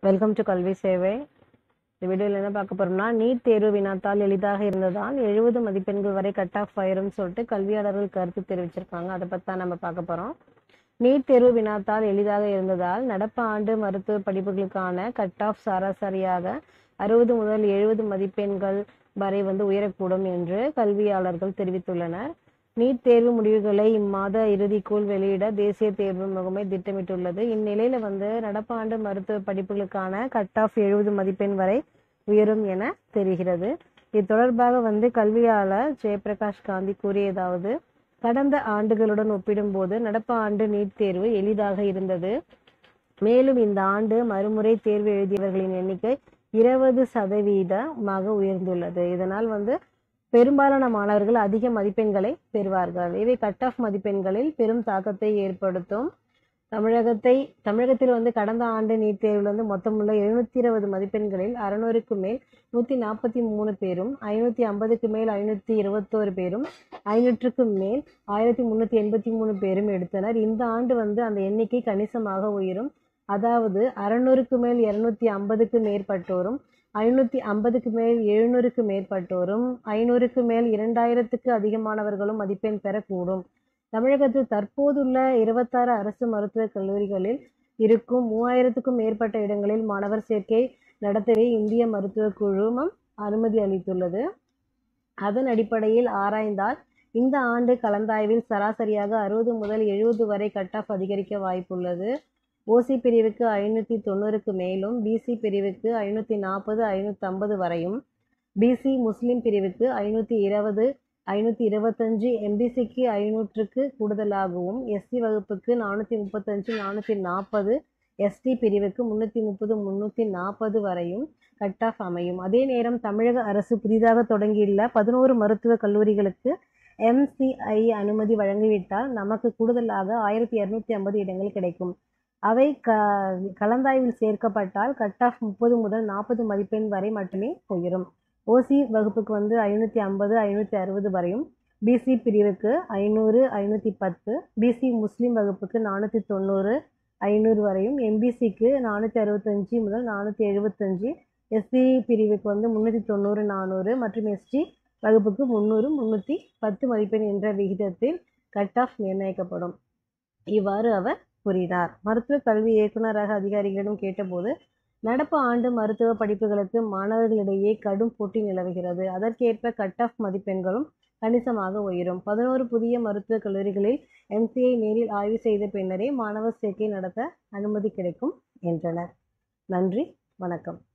welcome to கல்வி சேவை இந்த வீடியோவில் என்ன பார்க்க போறோம்னா நீட் தேர்வு வினாத்தால் எளிதாக இருந்ததால் எழுபது மதிப்பெண்கள் வரை கட் ஆஃப் ஆயிரும்னு சொல்லிட்டு கல்வியாளர்கள் கருத்து தெரிவிச்சிருக்காங்க அதை பற்றி தான் நம்ம பார்க்க போறோம் நீட் தேர்வு வினாத்தால் எளிதாக இருந்ததால் நடப்பு ஆண்டு மருத்துவ படிப்புகளுக்கான கட் ஆஃப் சராசரியாக அறுபது முதல் எழுபது மதிப்பெண்கள் வரை வந்து உயரக்கூடும் என்று கல்வியாளர்கள் தெரிவித்துள்ளனர் நீட் தேர்வு முடிவுகளை இம்மாத இறுதிக்குள் வெளியிட தேசிய தேர்வு முகமை திட்டமிட்டுள்ளது இந்நிலையில வந்து நடப்பாண்டு மருத்துவ படிப்புகளுக்கான கட் ஆஃப் எழுபது மதிப்பெண் வரை உயரும் என தெரிகிறது இது தொடர்பாக வந்து கல்வியாளர் ஜெயபிரகாஷ் காந்தி கூறியதாவது கடந்த ஆண்டுகளுடன் ஒப்பிடும்போது நடப்பு ஆண்டு நீட் தேர்வு எளிதாக இருந்தது மேலும் இந்த ஆண்டு மறுமுறை தேர்வு எழுதியவர்களின் எண்ணிக்கை இருபது சதவீதமாக உயர்ந்துள்ளது இதனால் வந்து பெரும்பாலான மாணவர்கள் அதிக மதிப்பெண்களை பெறுவார்கள் இவை கட் ஆஃப் மதிப்பெண்களில் பெரும் தாக்கத்தை ஏற்படுத்தும் தமிழகத்தை தமிழகத்தில் வந்து கடந்த ஆண்டு நீட் தேர்வில் வந்து மொத்தமுள்ள எழுநூத்தி இருபது மதிப்பெண்களில் அறுநூறுக்கு மேல் நூத்தி நாற்பத்தி மூணு பேரும் ஐநூத்தி ஐம்பதுக்கு மேல் ஐநூத்தி இருபத்தோரு பேரும் ஐநூற்றுக்கு மேல் ஆயிரத்தி முன்னூத்தி எண்பத்தி மூணு பேரும் எடுத்தனர் இந்த ஆண்டு வந்து அந்த எண்ணிக்கை கணிசமாக உயரும் அதாவது அறுநூறுக்கு மேல் இருநூத்தி ஐம்பதுக்கு மேற்பட்டோரும் ஐநூத்தி ஐம்பதுக்கு மேல் எழுநூறுக்கு மேற்பட்டோரும் ஐநூறுக்கு மேல் இரண்டாயிரத்துக்கு அதிகமானவர்களும் மதிப்பெண் பெறக்கூடும் தமிழகத்தில் தற்போதுள்ள இருபத்தாறு அரசு மருத்துவக் கல்லூரிகளில் இருக்கும் மூவாயிரத்துக்கும் மேற்பட்ட இடங்களில் மாணவர் சேர்க்கை நடத்தவே இந்திய மருத்துவ குழுமம் அனுமதி அளித்துள்ளது அதன் அடிப்படையில் ஆராய்ந்தால் இந்த ஆண்டு கலந்தாய்வில் சராசரியாக அறுபது முதல் எழுபது வரை கட் ஆஃப் அதிகரிக்க வாய்ப்புள்ளது ஓசி பிரிவுக்கு ஐநூற்றி தொண்ணூறுக்கு மேலும் பிசி பிரிவுக்கு ஐநூற்றி நாற்பது ஐநூற்றி ஐம்பது வரையும் பிசி முஸ்லீம் பிரிவுக்கு ஐநூற்றி இருபது ஐநூற்றி இருபத்தஞ்சு எம்பிசிக்கு ஐநூற்றுக்கு கூடுதலாகவும் எஸ்சி வகுப்புக்கு நானூற்றி முப்பத்தஞ்சு நானூற்றி நாற்பது எஸ்டி பிரிவுக்கு முந்நூற்றி முப்பது முந்நூற்றி நாற்பது வரையும் கட் ஆஃப் அமையும் அதே நேரம் தமிழக அரசு புதிதாக தொடங்கியுள்ள பதினோரு மருத்துவக் கல்லூரிகளுக்கு எம்சிஐ அனுமதி வழங்கிவிட்டால் நமக்கு கூடுதலாக ஆயிரத்தி இரநூத்தி ஐம்பது இடங்கள் கிடைக்கும் அவை க கலந்தாய்வில் சேர்க்கப்பட்டால் கட் ஆஃப் முப்பது முதல் நாற்பது மதிப்பெண் வரை மட்டுமே உயரும் ஓசி வகுப்புக்கு வந்து ஐநூற்றி ஐம்பது ஐநூற்றி அறுபது வரையும் பிசி பிரிவுக்கு ஐநூறு ஐநூற்றி பத்து பிசி முஸ்லீம் வகுப்புக்கு நானூற்றி தொண்ணூறு ஐநூறு வரையும் எம்பிசிக்கு நானூற்றி அறுபத்தஞ்சி முதல் நானூற்றி எழுபத்தஞ்சி எஸ்சி பிரிவுக்கு வந்து முந்நூற்றி தொண்ணூறு நானூறு மற்றும் எஸ்டி வகுப்புக்கு முந்நூறு முந்நூற்றி பத்து மதிப்பெண் என்ற விகிதத்தில் கட் ஆஃப் நிர்ணயிக்கப்படும் இவ்வாறு அவர் கூறினார் மருத்துவ கல்வி இயக்குநரக அதிகாரிகளிடம் கேட்டபோது நடப்பு ஆண்டு மருத்துவ படிப்புகளுக்கு மாணவர்களிடையே கடும் போட்டி நிலவுகிறது அதற்கேற்ப கட் ஆஃப் மதிப்பெண்களும் கணிசமாக உயரும் பதினோரு புதிய மருத்துவக் கல்லூரிகளில் எம்சிஐ நேரில் ஆய்வு செய்த பின்னரே மாணவர் சேர்க்கை நடத்த அனுமதி கிடைக்கும் என்றனர் நன்றி வணக்கம்